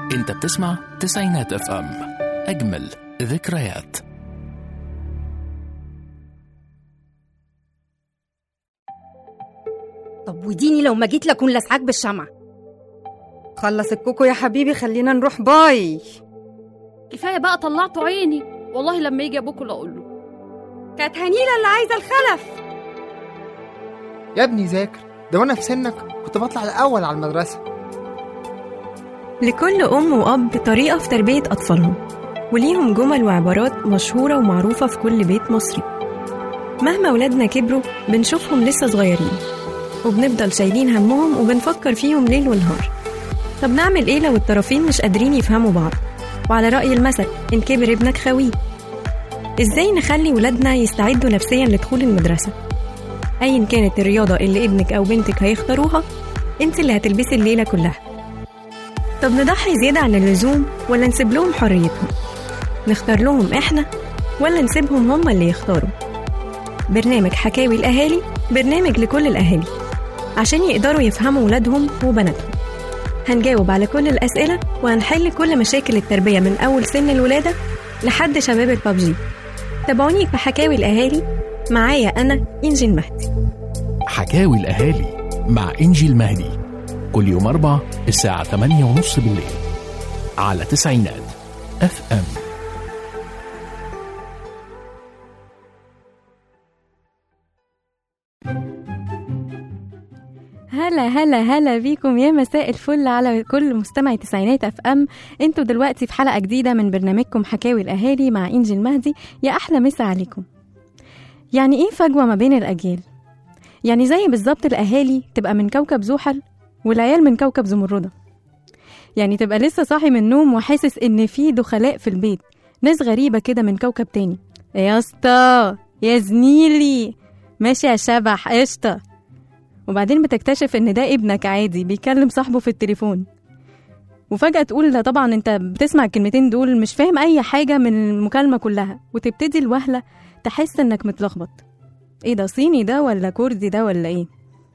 انت بتسمع تسعينات اف ام اجمل ذكريات طب وديني لو ما جيت لكون لسعاك بالشمعة خلص الكوكو يا حبيبي خلينا نروح باي كفايه بقى طلعتوا عيني والله لما يجي ابوكوا لا اقول له كانت هنيلة اللي عايزة الخلف يا ابني ذاكر ده وانا في سنك كنت بطلع الاول على المدرسه لكل أم وأب طريقة في تربية أطفالهم وليهم جمل وعبارات مشهورة ومعروفة في كل بيت مصري مهما ولادنا كبروا بنشوفهم لسه صغيرين وبنفضل شايلين همهم وبنفكر فيهم ليل ونهار طب نعمل ايه لو الطرفين مش قادرين يفهموا بعض وعلى رأي المثل إن كبر ابنك خويه ازاي نخلي ولادنا يستعدوا نفسيا لدخول المدرسة أيا كانت الرياضة اللي ابنك أو بنتك هيختاروها انت اللي هتلبسي الليلة كلها طب نضحي زيادة عن اللزوم ولا نسيب لهم حريتهم نختار لهم احنا ولا نسيبهم هم اللي يختاروا برنامج حكاوي الأهالي برنامج لكل الأهالي عشان يقدروا يفهموا ولادهم وبناتهم هنجاوب على كل الأسئلة وهنحل كل مشاكل التربية من أول سن الولادة لحد شباب البابجي تابعوني في حكاوي الأهالي معايا أنا إنجي المهدي حكاوي الاهالي مع انجي المهدي كل يوم اربع الساعه 8 ونص بالليل على تسعينات اف ام هلا هلا هلا بيكم يا مساء الفل على كل مستمعي تسعينات اف ام انتوا دلوقتي في حلقه جديده من برنامجكم حكاوي الاهالي مع انجي المهدي يا احلى مسا عليكم يعني ايه فجوه ما بين الاجيال يعني زي بالظبط الاهالي تبقى من كوكب زحل والعيال من كوكب زمرده يعني تبقى لسه صاحي من النوم وحاسس ان في دخلاء في البيت ناس غريبه كده من كوكب تاني يا اسطى يا زميلي ماشي يا شبح قشطه وبعدين بتكتشف ان ده ابنك عادي بيكلم صاحبه في التليفون وفجأة تقول ده طبعا انت بتسمع الكلمتين دول مش فاهم اي حاجة من المكالمة كلها وتبتدي الوهلة تحس انك متلخبط ايه ده صيني ده ولا كردي ده ولا ايه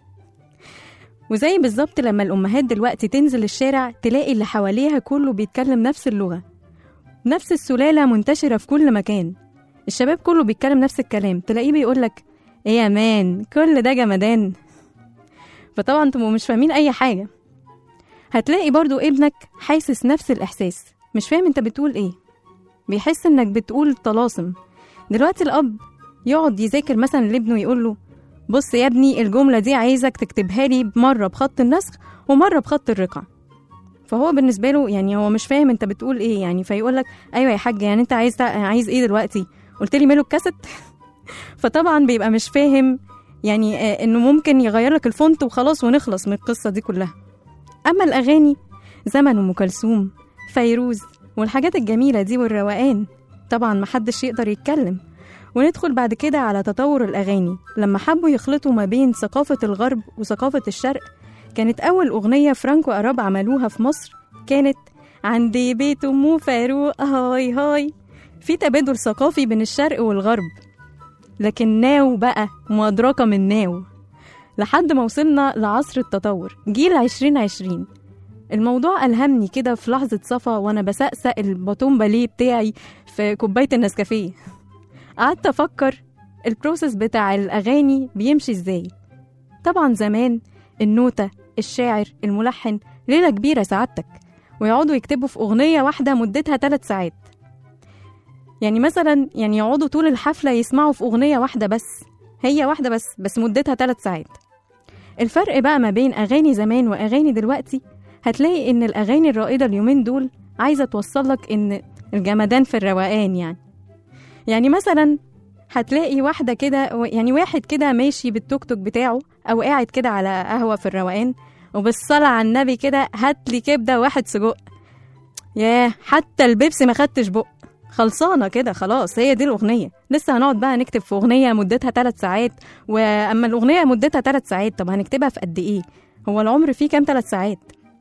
وزي بالظبط لما الامهات دلوقتي تنزل الشارع تلاقي اللي حواليها كله بيتكلم نفس اللغة نفس السلالة منتشرة في كل مكان الشباب كله بيتكلم نفس الكلام تلاقيه بيقولك ايه يا مان كل ده جمدان فطبعا انتوا مش فاهمين اي حاجه هتلاقي برضو ابنك حاسس نفس الاحساس مش فاهم انت بتقول ايه بيحس انك بتقول طلاسم دلوقتي الاب يقعد يذاكر مثلا لابنه يقول له بص يا ابني الجمله دي عايزك تكتبها لي مره بخط النسخ ومره بخط الرقع فهو بالنسبه له يعني هو مش فاهم انت بتقول ايه يعني فيقول لك ايوه يا حاج يعني انت عايز عايز ايه دلوقتي قلت لي ماله الكاسيت فطبعا بيبقى مش فاهم يعني آه، انه ممكن يغير لك الفونت وخلاص ونخلص من القصه دي كلها اما الاغاني زمن ام كلثوم فيروز والحاجات الجميله دي والروقان طبعا محدش يقدر يتكلم وندخل بعد كده على تطور الاغاني لما حبوا يخلطوا ما بين ثقافه الغرب وثقافه الشرق كانت اول اغنيه فرانكو اراب عملوها في مصر كانت عندي بيت ام فاروق هاي هاي في تبادل ثقافي بين الشرق والغرب لكن ناو بقى مدركة من ناو لحد ما وصلنا لعصر التطور جيل عشرين عشرين الموضوع ألهمني كده في لحظة صفا وأنا بسقسق الباتون باليه بتاعي في كوباية النسكافيه قعدت أفكر البروسيس بتاع الأغاني بيمشي إزاي طبعا زمان النوتة الشاعر الملحن ليلة كبيرة سعادتك ويقعدوا يكتبوا في أغنية واحدة مدتها ثلاث ساعات يعني مثلا يعني يقعدوا طول الحفلة يسمعوا في أغنية واحدة بس هي واحدة بس بس مدتها ثلاث ساعات الفرق بقى ما بين أغاني زمان وأغاني دلوقتي هتلاقي إن الأغاني الرائدة اليومين دول عايزة توصلك إن الجمدان في الروقان يعني يعني مثلا هتلاقي واحدة كده يعني واحد كده ماشي بالتوك توك بتاعه أو قاعد كده على قهوة في الروقان وبالصلاة على النبي كده هاتلي كبدة واحد سجق ياه حتى البيبسي ما خدتش بق خلصانة كده خلاص هي دي الأغنية لسه هنقعد بقى نكتب في أغنية مدتها ثلاث ساعات وأما الأغنية مدتها ثلاث ساعات طب هنكتبها في قد إيه هو العمر فيه كام ثلاث ساعات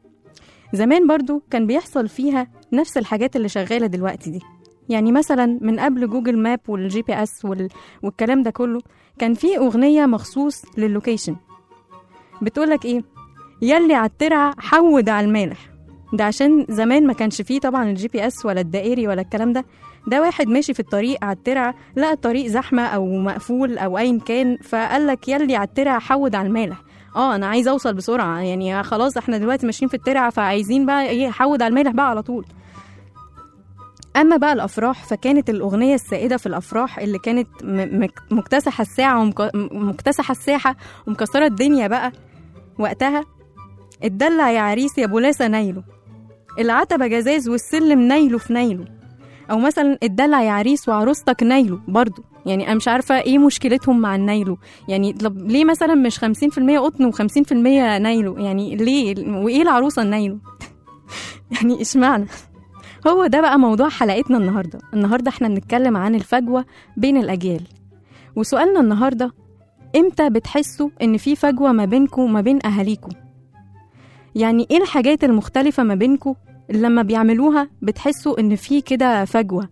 زمان برضو كان بيحصل فيها نفس الحاجات اللي شغالة دلوقتي دي يعني مثلا من قبل جوجل ماب والجي بي اس وال... والكلام ده كله كان في أغنية مخصوص للوكيشن بتقولك إيه يلي على الترعة حود على المالح ده عشان زمان ما كانش فيه طبعا الجي بي اس ولا الدائري ولا الكلام ده ده واحد ماشي في الطريق على الترعه لقى الطريق زحمه او مقفول او ايا كان فقال لك يلي على الترعه حود على المالح اه انا عايز اوصل بسرعه يعني خلاص احنا دلوقتي ماشيين في الترعه فعايزين بقى ايه حود على المالح بقى على طول اما بقى الافراح فكانت الاغنيه السائده في الافراح اللي كانت م- مك- مكتسحه الساعه ومكتسحه الساحه ومكسره الدنيا بقى وقتها اتدلع يا عريس يا بولاسة نايله العتبة جزاز والسلم نايله في نايله أو مثلا اتدلع يا عريس وعروستك نايله برضو يعني أنا مش عارفة إيه مشكلتهم مع النايله يعني طب ليه مثلا مش 50% قطن و50% نايله يعني ليه وإيه العروسة النايله يعني إشمعنى هو ده بقى موضوع حلقتنا النهاردة النهاردة احنا بنتكلم عن الفجوة بين الأجيال وسؤالنا النهاردة امتى بتحسوا ان في فجوة ما بينكم وما بين أهاليكم يعني ايه الحاجات المختلفة ما بينكم اللي لما بيعملوها بتحسوا ان في كده فجوة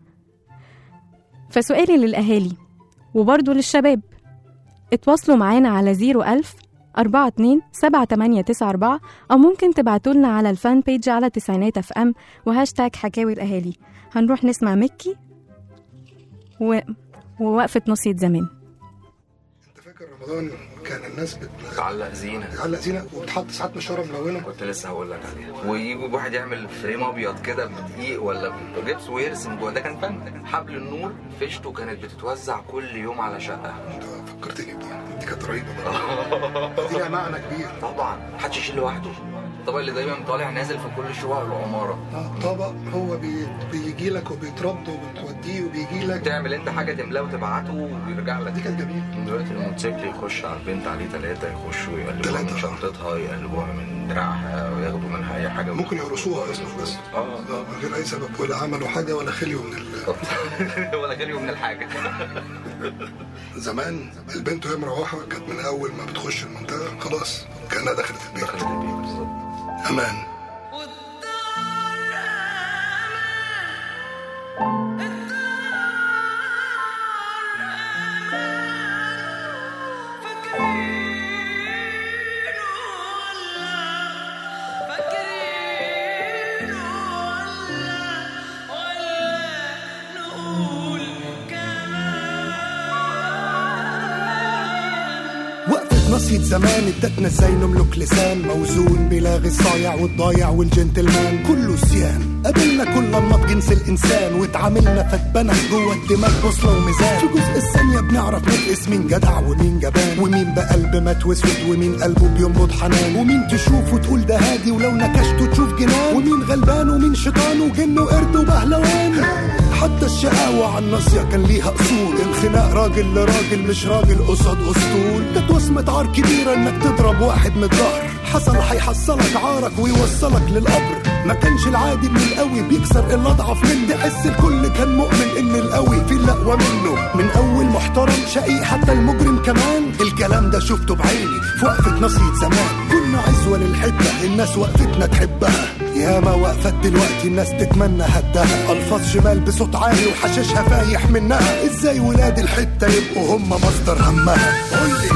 فسؤالي للأهالي وبرضه للشباب اتواصلوا معانا على 01000 42 7894 أو ممكن تبعتولنا على الفان بيج على تسعينات اف ام وهاشتاج حكاوي الأهالي هنروح نسمع مكي و... ووقفة نصية زمان انت فاكر رمضان كان الناس تعلق زينه بتعلق زينه وبتحط ساعات مشوره ملونه كنت لسه هقول لك عليها ويجي واحد يعمل فريم ابيض كده بدقيق ولا بجبس ويرسم جوه ده كان فن حبل النور فيشته كانت بتتوزع كل يوم على شقه انت فكرتني بدي دي كانت رهيبه برضه دي لها معنى كبير طبعا محدش يشيل لوحده الطبق اللي دايما طالع نازل في كل شقق العماره اه طبق هو بي... بيجي لك وبيترد وبتوديه وبيجي لك تعمل انت حاجه تملاه وتبعته وبيرجع لك دي كانت جميله دلوقتي الموتوسيكل يخش على البنت عليه ثلاثة يخشوا يقلبوها تلاتة. من شنطتها يقلبوها من دراعها وياخدوا منها أي حاجة ممكن يرقصوها اصلا بس اه اه من غير اي سبب ولا عملوا حاجه ولا خليوا من ال... ولا غير يوم من الحاجة زمان البنت وهي مروحه كانت من اول ما بتخش المنطقه خلاص كانها دخلت البيت دخلت البيت بالظبط امان وقفة نصية زمان ادتنا ازاي نملك لسان موزون بلاغي الصايع والضايع والجنتلمان كله سيان قابلنا كل انماط جنس الانسان واتعاملنا فاتبنى جوه الدماغ بوصله وميزان في جزء الثانيه بنعرف نقيس مين جدع ومين جبان ومين بقلب مات واسود ومين قلبه بينبض حنان ومين تشوفه تقول ده هادي ولو نكشته تشوف جنان ومين غلبان ومين شيطان وجن وقرد وبهلوان حتى الشقاوة على الناصية كان ليها أصول الخناق راجل لراجل مش راجل قصاد أسطول كانت وصمة عار كبيرة إنك تضرب واحد من الظهر حصل هيحصلك عارك ويوصلك للقبر ما كانش العادي ان القوي بيكسر الاضعف منه تحس الكل كان مؤمن ان القوي في الاقوى منه من اول محترم شقي حتى المجرم كمان الكلام ده شفته بعيني في وقفه نصية زمان كنا عزوه للحته الناس وقفتنا تحبها ياما وقفت دلوقتي الناس تتمنى هدها الفاظ شمال بصوت عالي وحشاشها فايح منها ازاي ولاد الحته يبقوا هم مصدر همها قولي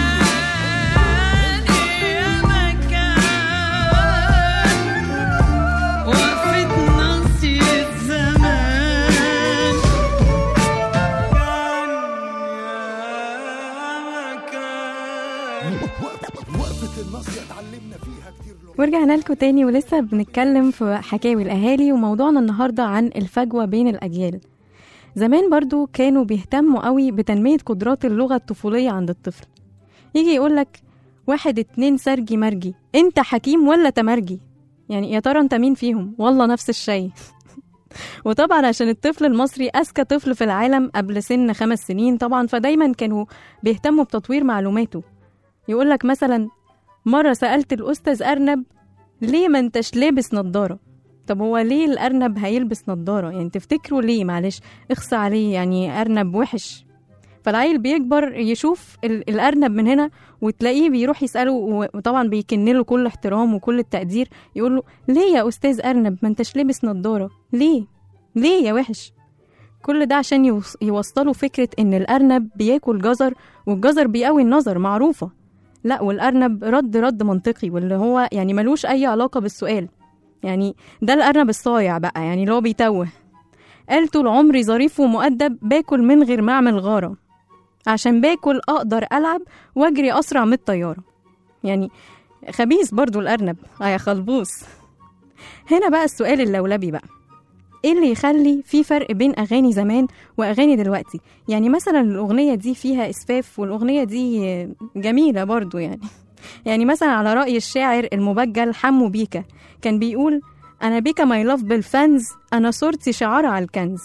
وقفه النصية اتعلمنا فيها كتير لغة. ورجعنا لكم تاني ولسه بنتكلم في حكاوي الأهالي وموضوعنا النهاردة عن الفجوة بين الأجيال زمان برضو كانوا بيهتموا قوي بتنمية قدرات اللغة الطفولية عند الطفل يجي يقولك واحد اتنين سرجي مرجي انت حكيم ولا تمرجي يعني يا ترى انت مين فيهم والله نفس الشيء وطبعا عشان الطفل المصري أذكى طفل في العالم قبل سن خمس سنين طبعا فدايما كانوا بيهتموا بتطوير معلوماته يقولك مثلا مرة سألت الأستاذ أرنب ليه ما انتش لابس نضارة طب هو ليه الأرنب هيلبس نضارة يعني تفتكروا ليه معلش اخصى عليه يعني أرنب وحش فالعيل بيكبر يشوف ال- الأرنب من هنا وتلاقيه بيروح يسأله وطبعا بيكن له كل احترام وكل التقدير يقول له ليه يا أستاذ أرنب ما انتش لابس نضارة ليه ليه يا وحش كل ده عشان يوص- يوصلوا فكرة إن الأرنب بياكل جزر والجزر بيقوي النظر معروفة لا والأرنب رد رد منطقي واللي هو يعني ملوش أي علاقة بالسؤال يعني ده الأرنب الصايع بقى يعني اللي هو بيتوه قال طول عمري ظريف ومؤدب باكل من غير ما أعمل غارة عشان باكل أقدر ألعب وأجري أسرع من الطيارة يعني خبيث برضو الأرنب آه يا خلبوس هنا بقى السؤال اللولبي بقى ايه اللي يخلي في فرق بين اغاني زمان واغاني دلوقتي يعني مثلا الاغنيه دي فيها اسفاف والاغنيه دي جميله برضو يعني يعني مثلا على راي الشاعر المبجل حمو بيكا كان بيقول انا بيكا ماي لاف بالفانز انا صورتي شعار على الكنز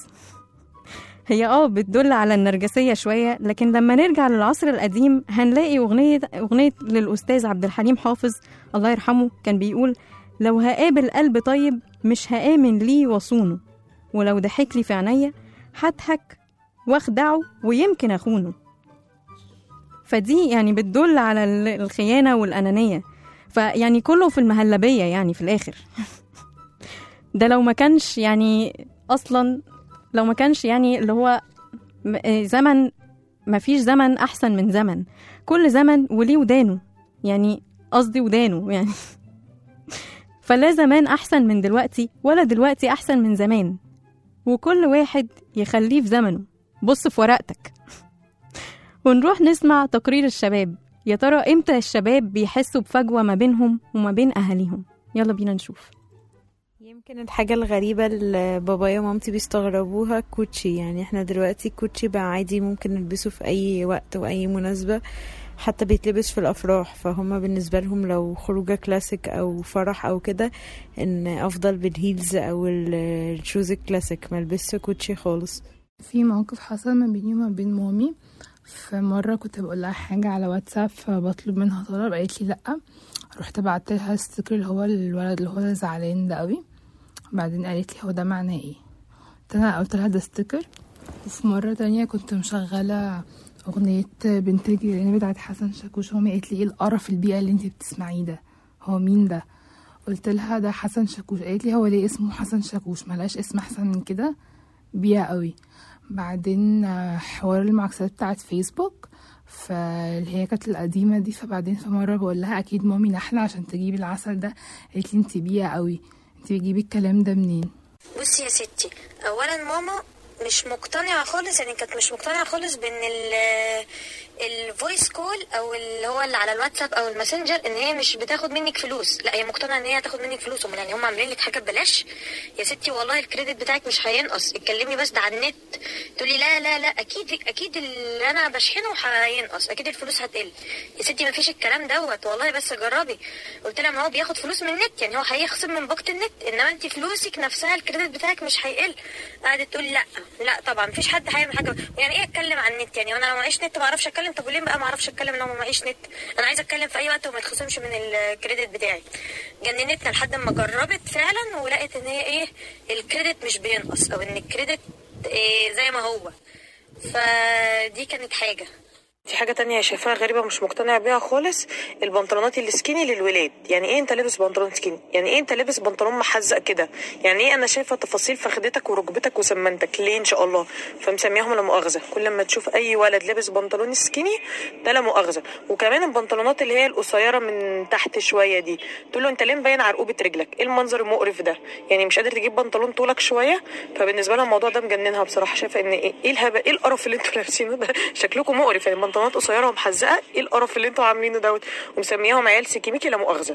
هي اه بتدل على النرجسية شوية لكن لما نرجع للعصر القديم هنلاقي أغنية أغنية للأستاذ عبد الحليم حافظ الله يرحمه كان بيقول لو هقابل قلب طيب مش هآمن ليه وصونه ولو ضحك لي في عينيا هضحك واخدعه ويمكن أخونه فدي يعني بتدل على ال- الخيانة والأنانية فيعني كله في المهلبية يعني في الآخر ده لو ما كانش يعني أصلا لو ما كانش يعني اللي هو م- آه زمن ما فيش زمن أحسن من زمن كل زمن وليه ودانه يعني قصدي ودانه يعني فلا زمان أحسن من دلوقتي ولا دلوقتي أحسن من زمان وكل واحد يخليه في زمنه بص في ورقتك ونروح نسمع تقرير الشباب يا ترى امتى الشباب بيحسوا بفجوة ما بينهم وما بين أهاليهم يلا بينا نشوف يمكن الحاجة الغريبة اللي بابايا ومامتي بيستغربوها كوتشي يعني احنا دلوقتي كوتشي بقى عادي ممكن نلبسه في أي وقت وأي مناسبة حتى بيتلبس في الأفراح فهم بالنسبة لهم لو خروجة كلاسيك أو فرح أو كده إن أفضل بالهيلز أو ال- الشوز الكلاسيك ملبسش كوتشي خالص في موقف حصل ما بيني وما بين مامي فمرة كنت بقول لها حاجة على واتساب فبطلب منها طلب قالت لي لأ رحت بعت لها الستيكر اللي هو الولد اللي هو زعلان ده قوي بعدين قالت لي هو ده معناه ايه قلت لها قلت لها ده ستيكر وفي مرة تانية كنت مشغلة أغنية بنت الجيران بتاعت حسن شاكوش مامي قالت لي ايه القرف البيئة اللي انت بتسمعيه ده هو مين ده قلت لها ده حسن شاكوش قالت لي هو ليه اسمه حسن شاكوش ملهاش اسم احسن من كده بيئة قوي بعدين آه، حوار المعاكسات بتاعت فيسبوك فاللي هي كانت القديمة دي فبعدين في مرة بقول لها أكيد مامي نحلة عشان تجيبي العسل ده قالت لي انتي بيئة قوي انتي بتجيبي الكلام ده منين بصي يا ستي اولا ماما مش مقتنعه خالص يعني كانت مش مقتنعه خالص بان ال الفويس كول او اللي هو اللي على الواتساب او الماسنجر ان هي مش بتاخد منك فلوس لا هي مقتنعه ان هي هتاخد منك فلوس امال يعني هم عاملين لك حاجه ببلاش يا ستي والله الكريدت بتاعك مش هينقص اتكلمي بس ده على النت تقولي لا لا لا اكيد اكيد اللي انا بشحنه هينقص اكيد الفلوس هتقل يا ستي ما فيش الكلام دوت والله بس جربي قلت لها ما هو بياخد فلوس من النت يعني هو هيخصم من باقه النت انما انت فلوسك نفسها الكريدت بتاعك مش هيقل قعدت تقول لا لا طبعا مفيش حد هيعمل حاجه يعني ايه اتكلم عن النت يعني وانا لو معيش نت ما اعرفش اتكلم طب وليه بقى ما اعرفش اتكلم لو ما معيش نت انا عايزه اتكلم في اي وقت وما يتخصمش من الكريدت بتاعي جننتنا لحد ما جربت فعلا ولقيت ان هي ايه الكريدت مش بينقص او ان الكريدت إيه زي ما هو فدي كانت حاجه في حاجة تانية شايفاها غريبة مش مقتنع بيها خالص البنطلونات السكيني للولاد يعني ايه انت لابس بنطلون سكيني يعني ايه انت لابس بنطلون محزق كده يعني ايه انا شايفة تفاصيل فخدتك وركبتك وسمنتك ليه ان شاء الله فمسمياهم لا مؤاخذة كل ما تشوف اي ولد لابس بنطلون سكيني ده لا مؤاخذة وكمان البنطلونات اللي هي القصيرة من تحت شوية دي تقول له انت ليه مبين عرقوبة رجلك ايه المنظر المقرف ده يعني مش قادر تجيب بنطلون طولك شوية فبالنسبة لها الموضوع ده مجننها بصراحة شايفة ان ايه ايه الهبل ايه القرف اللي انتوا لابسينه ده شكلكم مقرف يعني بنطلونات قصيرة ومحزقة ايه القرف اللي انتوا عاملينه دوت ومسمياهم عيال سكيميكي لا مؤاخذة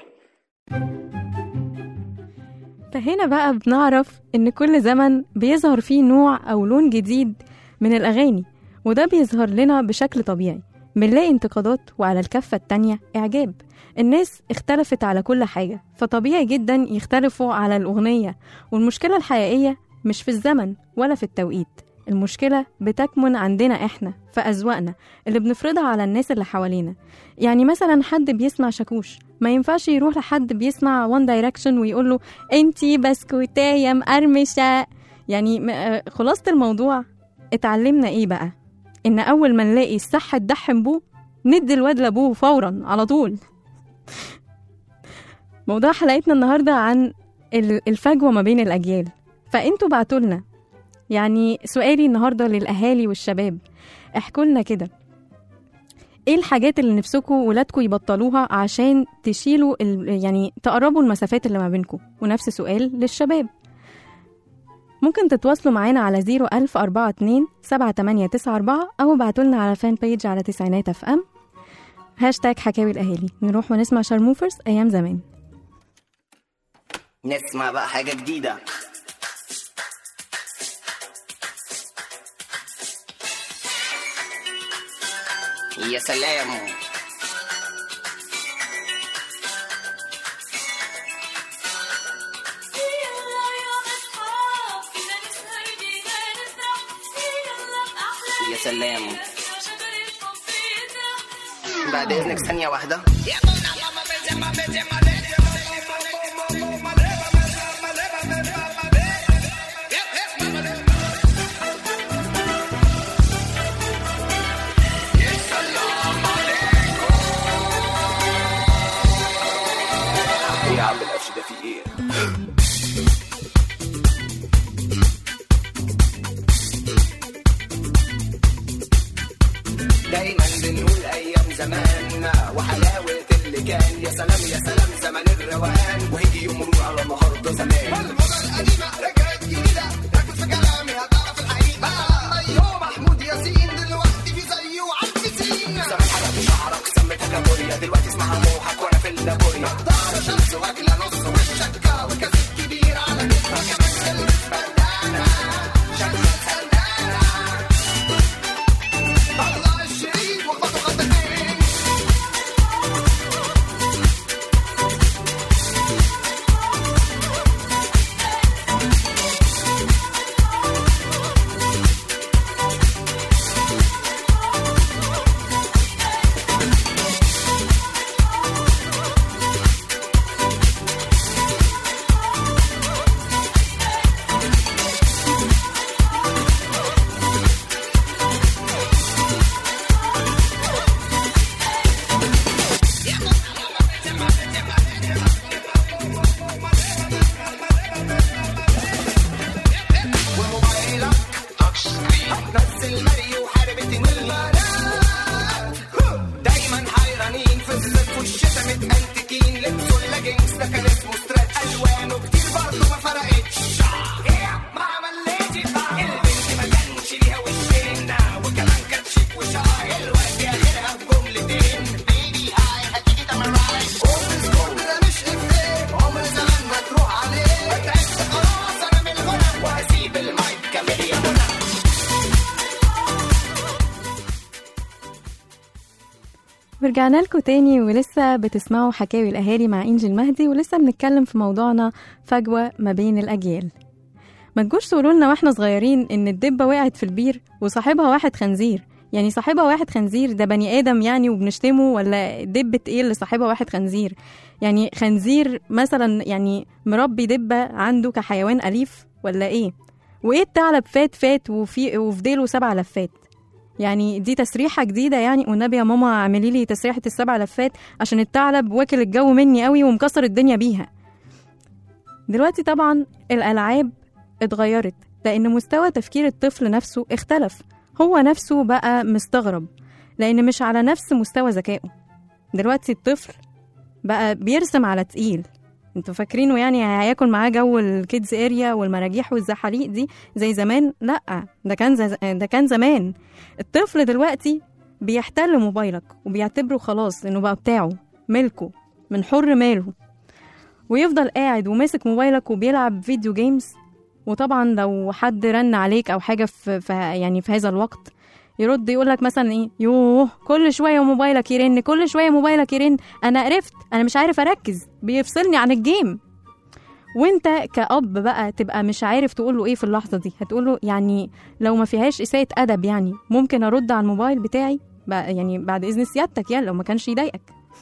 فهنا بقى بنعرف إن كل زمن بيظهر فيه نوع أو لون جديد من الأغاني وده بيظهر لنا بشكل طبيعي بنلاقي انتقادات وعلى الكفة التانية إعجاب الناس اختلفت على كل حاجة فطبيعي جدا يختلفوا على الأغنية والمشكلة الحقيقية مش في الزمن ولا في التوقيت المشكلة بتكمن عندنا إحنا في أذواقنا اللي بنفرضها على الناس اللي حوالينا يعني مثلا حد بيسمع شاكوش ما ينفعش يروح لحد بيسمع وان دايركشن ويقول له انتي بسكوتاية مقرمشة يعني م- آه، خلاصة الموضوع اتعلمنا ايه بقى ان اول ما نلاقي الصح تدحم بوه ندي الواد لابوه فورا على طول موضوع حلقتنا النهارده عن ال- الفجوه ما بين الاجيال فانتوا بعتولنا يعني سؤالي النهارده للاهالي والشباب احكوا لنا كده ايه الحاجات اللي نفسكم ولادكم يبطلوها عشان تشيلوا ال... يعني تقربوا المسافات اللي ما بينكم ونفس سؤال للشباب ممكن تتواصلوا معانا على 01042 7894 أو ابعتولنا على فان بيج على تسعينات اف ام هاشتاج حكاوي الأهالي نروح ونسمع شارموفرز أيام زمان نسمع بقى حاجة جديدة يا سلام يا سلام بعد اذنك ثانية واحدة يا عم القفش ده في ايه؟ دايما بنقول ايام زمان وحلاوة اللي كان يا سلام يا سلام زمان الروقان وهيجي يوم مرور على النهارده زمان الموضة القديمة رجعت جديدة ركز في كلامي هتعرف الحقيقة ايوه محمود ياسين دلوقتي في زيه وعالبسين زمان حلقت شعرك سميتها كابوريا دلوقتي اسمها موحك وانا في اللابوريا ضهر شمس واكلة نص والشكة وكاسيت كبير على كتفها كمان كلمة بندانة شكلها سندانة طلع الشريط وخطوا خطتين وموبايلك تاتش سكرين نزل ماريو وحارب البنات دايما حيرانين في الصيف والشتا متأنتكين لبسوا اللاجنز ده كان اسمه ستريتش الوانه كتير برضه ما فرقتش ما عملتش البنت ما كانش ليها وشين وكمان كانت شيك وشاي الواد اخرها بجملتين بيبي هاي هتيجي تعمل رايح اوبن سكول ده مش افيه عمر زمان ما تروح عليه تعبت خلاص انا من الغنى وهسيب المايك كمل يا منى ورجعنا لكم تاني ولسه بتسمعوا حكاوي الأهالي مع إنجي المهدي ولسه بنتكلم في موضوعنا فجوة ما بين الأجيال ما تجوش تقولوا لنا واحنا صغيرين إن الدبة وقعت في البير وصاحبها واحد خنزير يعني صاحبها واحد خنزير ده بني آدم يعني وبنشتمه ولا دبة إيه اللي صاحبها واحد خنزير يعني خنزير مثلا يعني مربي دبة عنده كحيوان أليف ولا إيه وإيه الثعلب فات فات وفي وفي ديله سبع لفات يعني دي تسريحة جديدة يعني والنبي يا ماما اعملي لي تسريحة السبع لفات عشان الثعلب واكل الجو مني قوي ومكسر الدنيا بيها دلوقتي طبعا الألعاب اتغيرت لأن مستوى تفكير الطفل نفسه اختلف هو نفسه بقى مستغرب لأن مش على نفس مستوى ذكائه دلوقتي الطفل بقى بيرسم على تقيل انتوا فاكرينه يعني هياكل معاه جو الكيدز اريا والمراجيح والزحاليق دي زي زمان لا ده كان زي ده كان زمان الطفل دلوقتي بيحتل موبايلك وبيعتبره خلاص انه بقى بتاعه ملكه من حر ماله ويفضل قاعد وماسك موبايلك وبيلعب فيديو جيمز وطبعا لو حد رن عليك او حاجه في, في يعني في هذا الوقت يرد يقول لك مثلا ايه يوه كل شويه موبايلك يرن كل شويه موبايلك يرن انا قرفت انا مش عارف اركز بيفصلني عن الجيم وانت كأب بقى تبقى مش عارف تقول له ايه في اللحظه دي هتقول له يعني لو ما فيهاش اساءه ادب يعني ممكن ارد على الموبايل بتاعي بقى يعني بعد اذن سيادتك يعني لو ما كانش يضايقك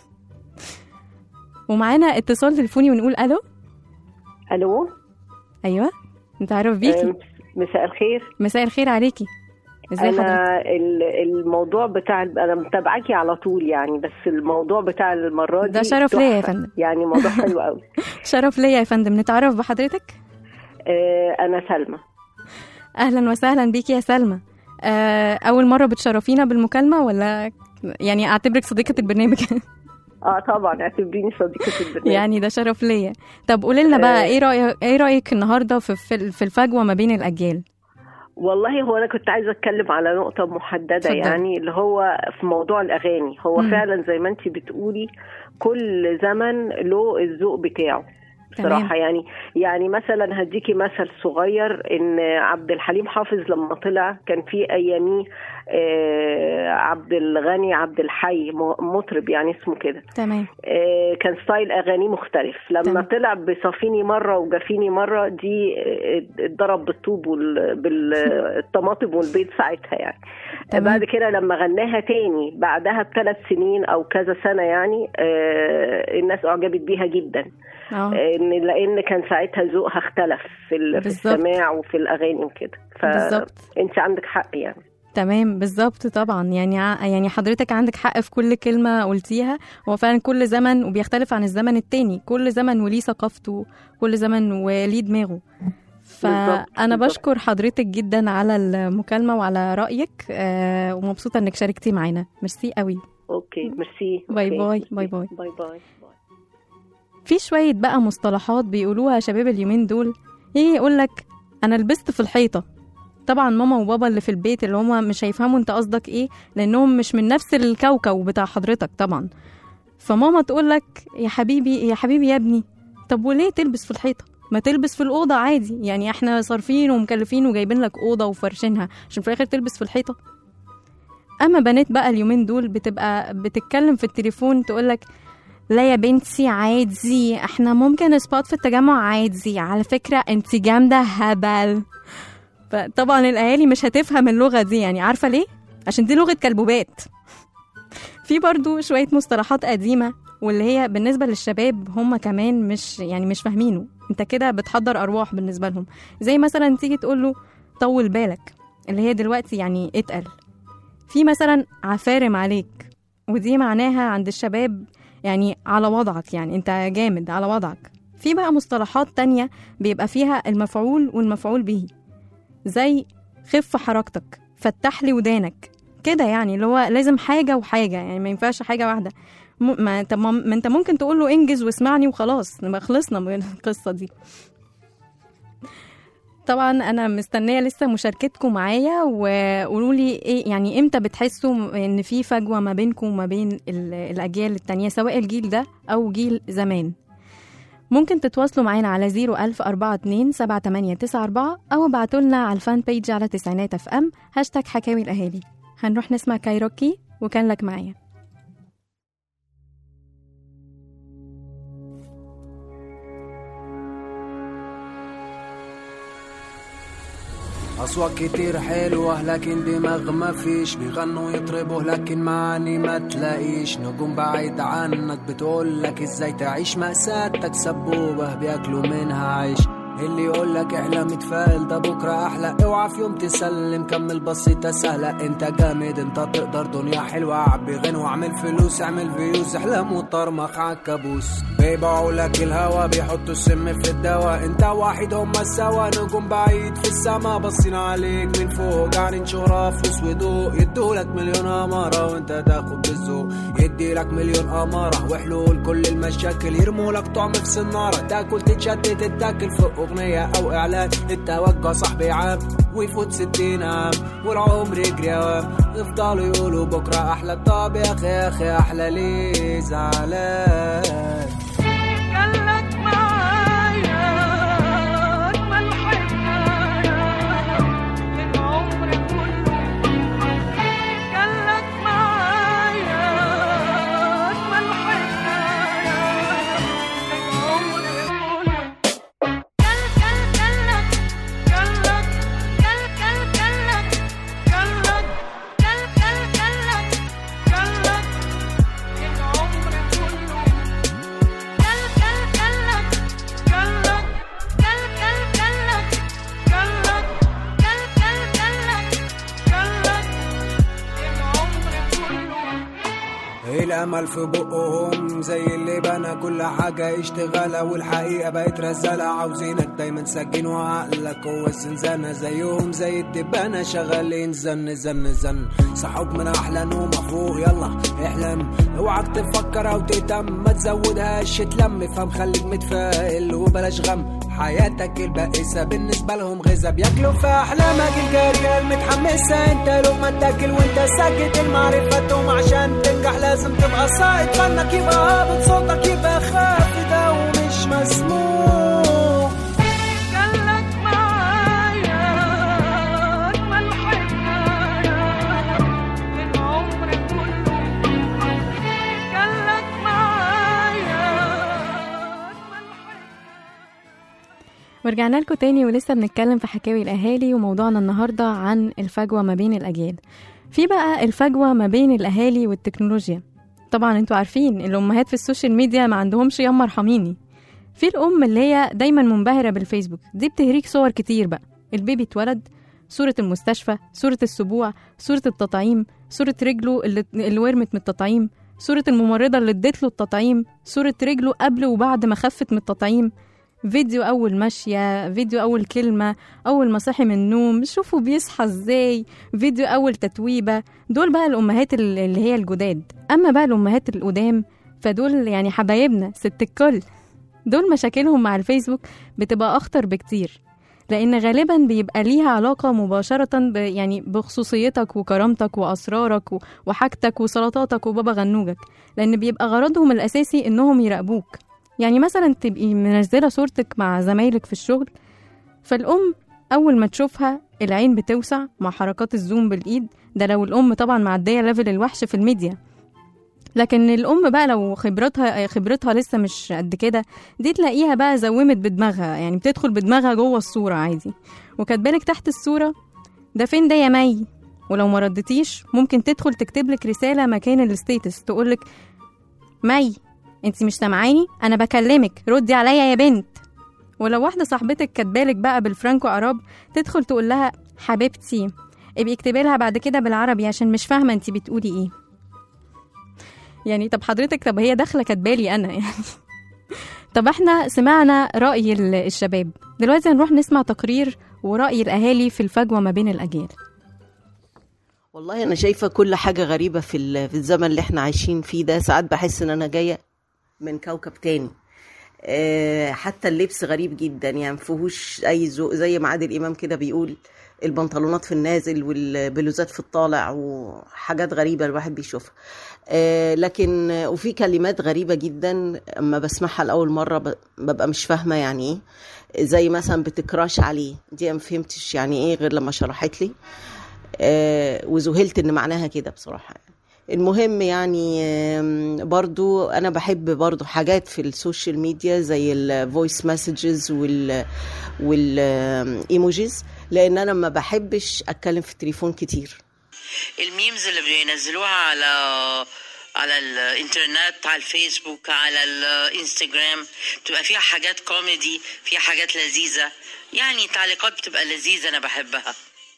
ومعانا اتصال تليفوني ونقول الو الو ايوه نتعرف بيكي آه، مساء الخير مساء الخير عليكي ازاي حضرتك انا ال- الموضوع بتاع انا متابعاكي على طول يعني بس الموضوع بتاع المره دي ده شرف ليا يا تحفة. فندم. يعني موضوع حلو قوي شرف ليا يا فندم نتعرف بحضرتك آه، انا سلمى اهلا وسهلا بيكي يا سلمى آه، اول مره بتشرفينا بالمكالمه ولا يعني اعتبرك صديقه البرنامج اه طبعا اعتبريني صديقه البرنامج يعني ده شرف ليا طب قولي لنا بقى آه. ايه رايك ايه رايك النهارده في في في الفجوه ما بين الاجيال والله هو انا كنت عايزه اتكلم على نقطه محدده اتفضلي. يعني اللي هو في موضوع الاغاني هو مم. فعلا زي ما انت بتقولي كل زمن له الذوق بتاعه تمام. بصراحة يعني يعني مثلا هديكي مثل صغير ان عبد الحليم حافظ لما طلع كان في اياميه آه، عبد الغني عبد الحي م- مطرب يعني اسمه كده تمام آه، كان ستايل اغانيه مختلف لما تمام. طلع بصافيني مره وجافيني مره دي آه، اتضرب بالطوب وال- بالطماطم والبيض ساعتها يعني تمام. بعد كده لما غناها تاني بعدها بثلاث سنين او كذا سنه يعني آه، الناس اعجبت بيها جدا اه ان لان كان ساعتها ذوقها اختلف في, ال- في بالظبط. السماع وفي الاغاني وكده بالظبط. فانت عندك حق يعني تمام بالظبط طبعا يعني ع- يعني حضرتك عندك حق في كل كلمه قلتيها هو فعلا كل زمن وبيختلف عن الزمن التاني كل زمن وليه ثقافته كل زمن وليه دماغه فانا بالظبط. بشكر حضرتك جدا على المكالمه وعلى رايك آه ومبسوطه انك شاركتي معانا ميرسي قوي اوكي ميرسي باي أوكي، باي ميرسي. باي باي باي باي في شوية بقى مصطلحات بيقولوها شباب اليومين دول يجي يقول لك أنا لبست في الحيطة طبعا ماما وبابا اللي في البيت اللي هما مش هيفهموا انت قصدك ايه لانهم مش من نفس الكوكب بتاع حضرتك طبعا فماما تقول لك يا حبيبي يا حبيبي يا ابني طب وليه تلبس في الحيطة ما تلبس في الأوضة عادي يعني احنا صارفين ومكلفين وجايبين لك أوضة وفرشينها عشان في الآخر تلبس في الحيطة أما بنات بقى اليومين دول بتبقى بتتكلم في التليفون تقولك لا يا بنتي عادي احنا ممكن سبوت في التجمع عادي على فكرة انت جامدة هبل فطبعا الاهالي مش هتفهم اللغة دي يعني عارفة ليه؟ عشان دي لغة كلبوبات في برضو شوية مصطلحات قديمة واللي هي بالنسبة للشباب هم كمان مش يعني مش فاهمينه انت كده بتحضر ارواح بالنسبة لهم زي مثلا تيجي تقول له طول بالك اللي هي دلوقتي يعني اتقل في مثلا عفارم عليك ودي معناها عند الشباب يعني على وضعك يعني انت جامد على وضعك في بقى مصطلحات تانية بيبقى فيها المفعول والمفعول به زي خف حركتك فتح لي ودانك كده يعني اللي هو لازم حاجة وحاجة يعني ما ينفعش حاجة واحدة م- ما انت ما ما انت ممكن تقول له انجز واسمعني وخلاص نبقى خلصنا من القصة دي طبعا انا مستنيه لسه مشاركتكم معايا وقولوا لي ايه يعني امتى بتحسوا ان في فجوه ما بينكم وما بين ال- الاجيال التانية سواء الجيل ده او جيل زمان ممكن تتواصلوا معانا على 01042 7894 او ابعتوا لنا على الفان بيج على تسعينات اف ام هاشتاج حكاوي الاهالي هنروح نسمع كايروكي وكان لك معايا أصوات كتير حلوة لكن دماغ ما فيش بيغنوا يطربوا لكن معاني ما تلاقيش نجوم بعيد عنك بتقولك ازاي تعيش مأساتك سبوبة بياكلوا منها عيش اللي يقولك احلم اتفائل ده بكرة أحلى اوعى في يوم تسلم كمل بسيطة سهلة انت جامد انت تقدر دنيا حلوة عبي غنى واعمل فلوس اعمل فيوز احلام وطرمخ عالكابوس بيبيعوا لك الهوا بيحطوا السم في الدواء انت واحد هما سوا نجوم بعيد في السما باصين عليك من فوق قاعدين شهرة فلوس وضوء يدولك مليون أمارة وانت تاخد بالذوق يديلك مليون أمارة وحلول كل المشاكل يرمولك طعم في سنارة تاكل تتشتت تتاكل في أغنية أو إعلان التوجع صاحبي عام ويفوت ستين عام والعمر يجري عام يفضلوا يقولوا بكرة أحلى طب يا أخي يا أخي أحلى ليه زعلان خلك معايا أجمل حكاية للعمر كله خلك معايا أجمل حكاية للعمر كله كل كل كلك كلك كل كل كلك كلك كل كل كلك كلك للعمر كله الامل في بقهم زي اللي بنى كل حاجه اشتغالة والحقيقه بقت رزاله عاوزينك دايما سجين وعقلك هو الزنزانه زيهم زي الدبانه شغالين زن زن زن صحوك من احلى نومه فوق يلا احلم اوعك تفكر او تهتم ما تزودهاش تلم فهم خليك متفائل وبلاش غم حياتك البائسة بالنسبة لهم غذا بياكلوا في أحلامك الجارية المتحمسة أنت لقمة تاكل وأنت ساكت المعرفة توم عشان تنجح لازم تبقى صائد فنك يبقى هابط صوتك يبقى خافت أو مش مسموع خلك معايا أجمل حكاية العمر كله خلك معايا ورجعنا لكم تاني ولسه بنتكلم في حكاوي الأهالي وموضوعنا النهاردة عن الفجوة ما بين الأجيال في بقى الفجوة ما بين الأهالي والتكنولوجيا طبعا انتوا عارفين الأمهات في السوشيال ميديا ما عندهمش ياما ارحميني في الأم اللي هي دايما منبهرة بالفيسبوك دي بتهريك صور كتير بقى البيبي اتولد صورة المستشفى صورة السبوع صورة التطعيم صورة رجله اللي, اللي ورمت من التطعيم صورة الممرضة اللي ادت له التطعيم صورة رجله قبل وبعد ما خفت من التطعيم فيديو أول مشية فيديو أول كلمة أول ما صحي من النوم شوفوا بيصحى ازاي فيديو أول تتويبة دول بقى الأمهات ال- اللي هي الجداد أما بقى الأمهات القدام فدول يعني حبايبنا ست الكل دول مشاكلهم مع الفيسبوك بتبقى أخطر بكتير لأن غالبا بيبقى ليها علاقة مباشرة ب يعني بخصوصيتك وكرامتك وأسرارك و- وحاجتك وسلطاتك وبابا غنوجك لأن بيبقى غرضهم الأساسي إنهم يراقبوك يعني مثلا تبقي منزلة صورتك مع زمايلك في الشغل فالأم أول ما تشوفها العين بتوسع مع حركات الزوم بالإيد ده لو الأم طبعا معدية ليفل الوحش في الميديا لكن الأم بقى لو خبرتها خبرتها لسه مش قد كده دي تلاقيها بقى زومت بدماغها يعني بتدخل بدماغها جوه الصورة عادي وكاتبالك تحت الصورة ده فين ده يا مي ولو ما ردتيش ممكن تدخل تكتب لك رسالة مكان الستيتس تقولك مي انت مش سامعاني انا بكلمك ردي عليا يا بنت ولو واحدة صاحبتك كاتبالك بقى بالفرانكو عرب تدخل تقول لها حبيبتي ابقي اكتبي لها بعد كده بالعربي عشان مش فاهمة انت بتقولي ايه يعني طب حضرتك طب هي داخلة كاتبالي انا يعني طب احنا سمعنا رأي ال- الشباب دلوقتي هنروح نسمع تقرير ورأي الأهالي في الفجوة ما بين الأجيال والله انا شايفه كل حاجه غريبه في ال- في الزمن اللي احنا عايشين فيه ده ساعات بحس ان انا جايه من كوكب تاني آه، حتى اللبس غريب جدا يعني مفيهوش اي ذوق زي ما عادل امام كده بيقول البنطلونات في النازل والبلوزات في الطالع وحاجات غريبه الواحد بيشوفها آه، لكن آه، وفي كلمات غريبه جدا اما بسمعها لاول مره ب- ببقى مش فاهمه يعني ايه زي مثلا بتكراش عليه دي ما فهمتش يعني ايه غير لما شرحت لي آه، وذهلت ان معناها كده بصراحه يعني. المهم يعني آم، برضو انا بحب برضو حاجات في السوشيال ميديا زي الفويس مسجز وال والايموجيز لان انا ما بحبش اتكلم في التليفون كتير الميمز اللي بينزلوها على على الانترنت على الفيسبوك على الانستجرام بتبقى فيها حاجات كوميدي فيها حاجات لذيذة يعني تعليقات بتبقى لذيذة أنا بحبها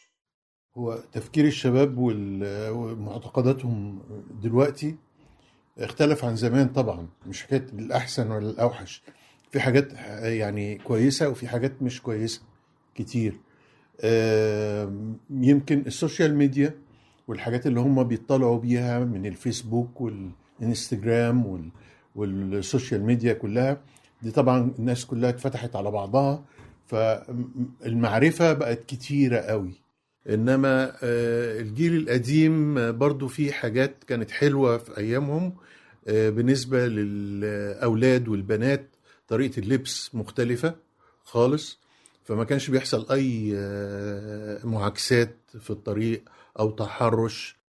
هو تفكير الشباب وال- ومعتقداتهم دلوقتي اختلف عن زمان طبعا مش حكايه الاحسن ولا الاوحش في حاجات يعني كويسه وفي حاجات مش كويسه كتير آم، يمكن السوشيال ميديا والحاجات اللي هم بيطلعوا بيها من الفيسبوك والانستجرام وال- والسوشيال ميديا كلها دي طبعا الناس كلها اتفتحت على بعضها فالمعرفة بقت كتيرة قوي انما آه، الجيل القديم آه، برضو في حاجات كانت حلوة في ايامهم آه، بالنسبة للاولاد والبنات طريقة اللبس مختلفة خالص فما كانش بيحصل اي آه، معاكسات في الطريق او تحرش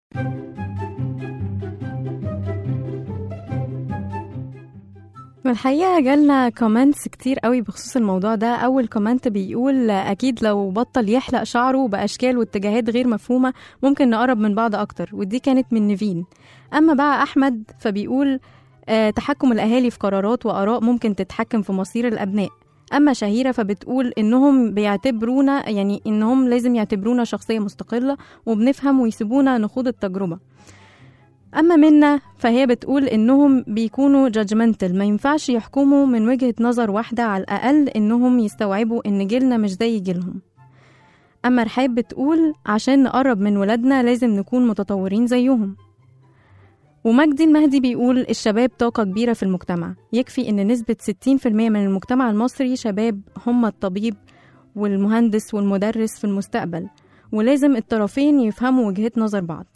والحقيقة جالنا كومنتس كتير قوي بخصوص الموضوع ده أول كومنت بيقول أكيد لو بطل يحلق شعره بأشكال واتجاهات غير مفهومة ممكن نقرب من بعض أكتر ودي كانت من نيفين أما بقى أحمد فبيقول آه تحكم الأهالي في قرارات وآراء ممكن تتحكم في مصير الأبناء أما شهيرة فبتقول إنهم بيعتبرونا يعني إنهم لازم يعتبرونا شخصية مستقلة وبنفهم ويسيبونا نخوض التجربة أما منا فهي بتقول إنهم بيكونوا judgmental ما ينفعش يحكموا من وجهة نظر واحدة على الأقل إنهم يستوعبوا إن جيلنا مش زي جيلهم أما رحاب بتقول عشان نقرب من ولادنا لازم نكون متطورين زيهم ومجدي المهدي بيقول الشباب طاقة كبيرة في المجتمع يكفي إن نسبة 60% من المجتمع المصري شباب هم الطبيب والمهندس والمدرس في المستقبل ولازم الطرفين يفهموا وجهة نظر بعض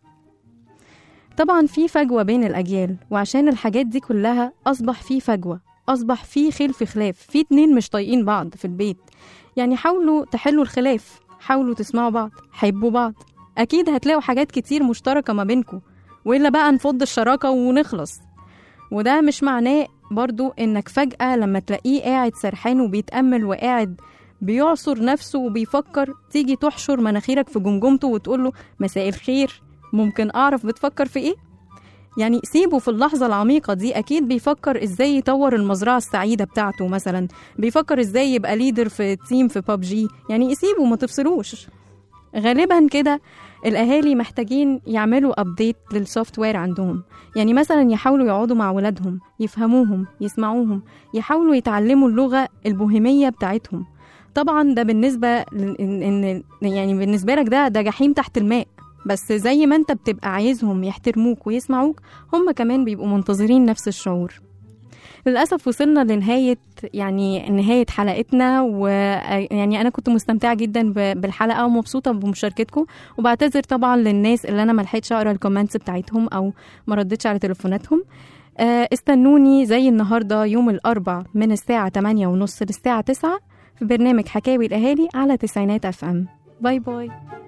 طبعا في فجوة بين الأجيال وعشان الحاجات دي كلها أصبح في فجوة أصبح في خلف خلاف في اتنين مش طايقين بعض في البيت يعني حاولوا تحلوا الخلاف حاولوا تسمعوا بعض حبوا بعض أكيد هتلاقوا حاجات كتير مشتركة ما بينكم وإلا بقى نفض الشراكة ونخلص وده مش معناه برضو إنك فجأة لما تلاقيه قاعد سرحان وبيتأمل وقاعد بيعصر نفسه وبيفكر تيجي تحشر مناخيرك في جمجمته وتقول له مساء الخير ممكن أعرف بتفكر في إيه؟ يعني سيبه في اللحظة العميقة دي أكيد بيفكر إزاي يطور المزرعة السعيدة بتاعته مثلا بيفكر إزاي يبقى ليدر في تيم في بابجي يعني سيبه ما تفصلوش غالبا كده الأهالي محتاجين يعملوا أبديت للسوفت وير عندهم يعني مثلا يحاولوا يقعدوا مع ولادهم يفهموهم يسمعوهم يحاولوا يتعلموا اللغة البوهيمية بتاعتهم طبعا ده بالنسبة ل- إن إن- يعني بالنسبة لك ده ده جحيم تحت الماء بس زي ما انت بتبقى عايزهم يحترموك ويسمعوك هم كمان بيبقوا منتظرين نفس الشعور للأسف وصلنا لنهاية يعني نهاية حلقتنا ويعني أنا كنت مستمتعة جدا ب- بالحلقة ومبسوطة بمشاركتكم وبعتذر طبعا للناس اللي أنا ملحقتش أقرأ الكومنتس بتاعتهم أو ما ردتش على تليفوناتهم آه، استنوني زي النهاردة يوم الأربع من الساعة 8 ونص للساعة 9 في برنامج حكاوي الأهالي على تسعينات أف أم باي باي